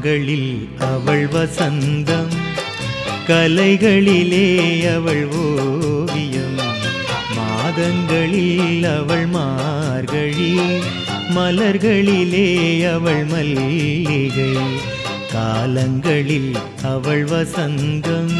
காலங்களில் அவள் வசந்தம் கலைகளிலே அவள் ஓவியம் மாதங்களில் அவள் மார்கழி மலர்களிலே அவள் மல்லிகை காலங்களில் அவள் வசந்தம்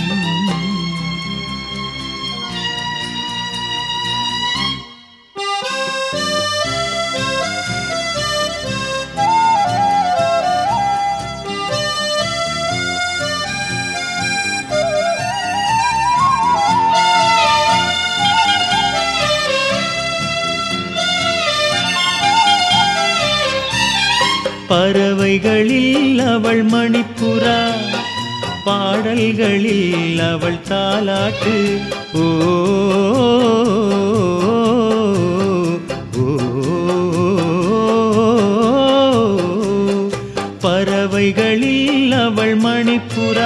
பறவைகளில் அவள் மணிப்புறா பாடல்களில் அவள் தாலாட்டு ஓ ஓ, பறவைகளில் அவள் மணிப்புறா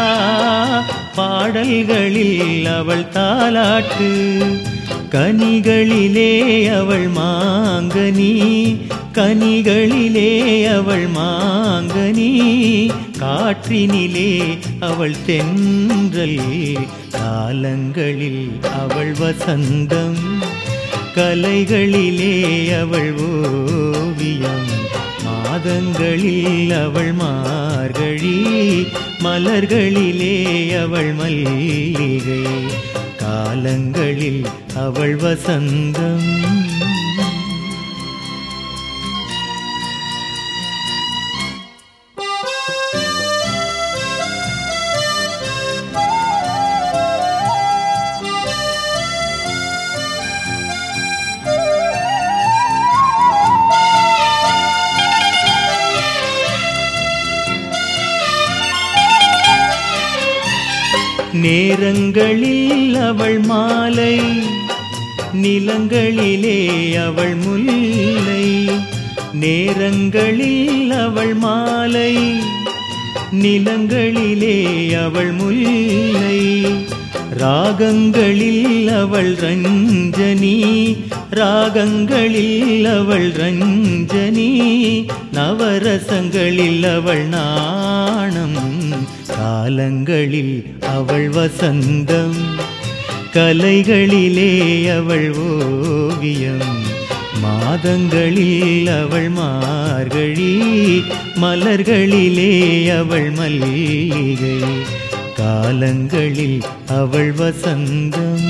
பாடல்களில் அவள் தாலாட்டு கனிகளிலே அவள் மாங்கனி கனிகளிலே அவள் மாங்கனி காற்றினிலே அவள் தென்றல் காலங்களில் அவள் வசந்தம் கலைகளிலே அவள் ஓவியம் மாதங்களில் அவள் மார்கழி மலர்களிலே அவள் மல்லிகை காலங்களில் அவள் வசந்தம் நேரங்களில் அவள் மாலை நிலங்களிலே அவள் முல்லை நேரங்களில் அவள் மாலை நிலங்களிலே அவள் முல்லை ராகங்களில் அவள் ரஞ்சனி ராகங்களில் அவள் ரஞ்சனி நவரசங்களில் அவள் நாணம் காலங்களில் அவள் வசந்தம் கலைகளிலே அவள் ஓவியம் மாதங்களில் அவள் மார்கழி மலர்களிலே அவள் மல்லிகை காலங்களில் அவள் வசந்தம்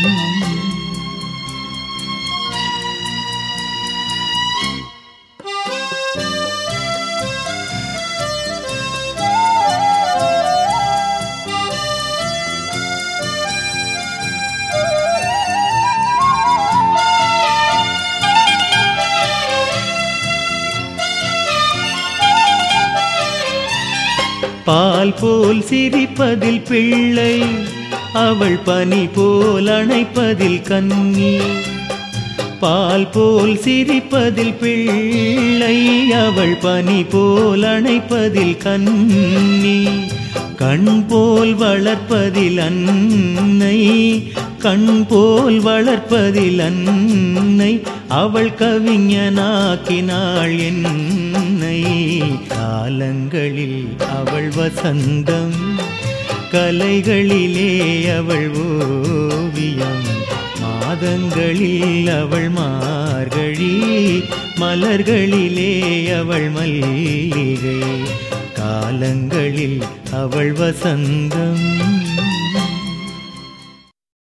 பால் போல் சிரிப்பதில் பிள்ளை அவள் பனி போல் அணைப்பதில் கன்னி பால் போல் சிரிப்பதில் பிள்ளை அவள் பனி போல் அணைப்பதில் கன்னி கண் போல் வளர்ப்பதில் அன்னை கண் போல் வளர்ப்பதில் அன்னை அவள் கவிஞனாக்கினாள் என்னை காலங்களில் அவள் வசந்தம் கலைகளிலே அவள் ஓவியம் மாதங்களில் அவள் மார்கழி மலர்களிலே அவள் மல்லிகை காலங்களில் அவள் வசந்தம்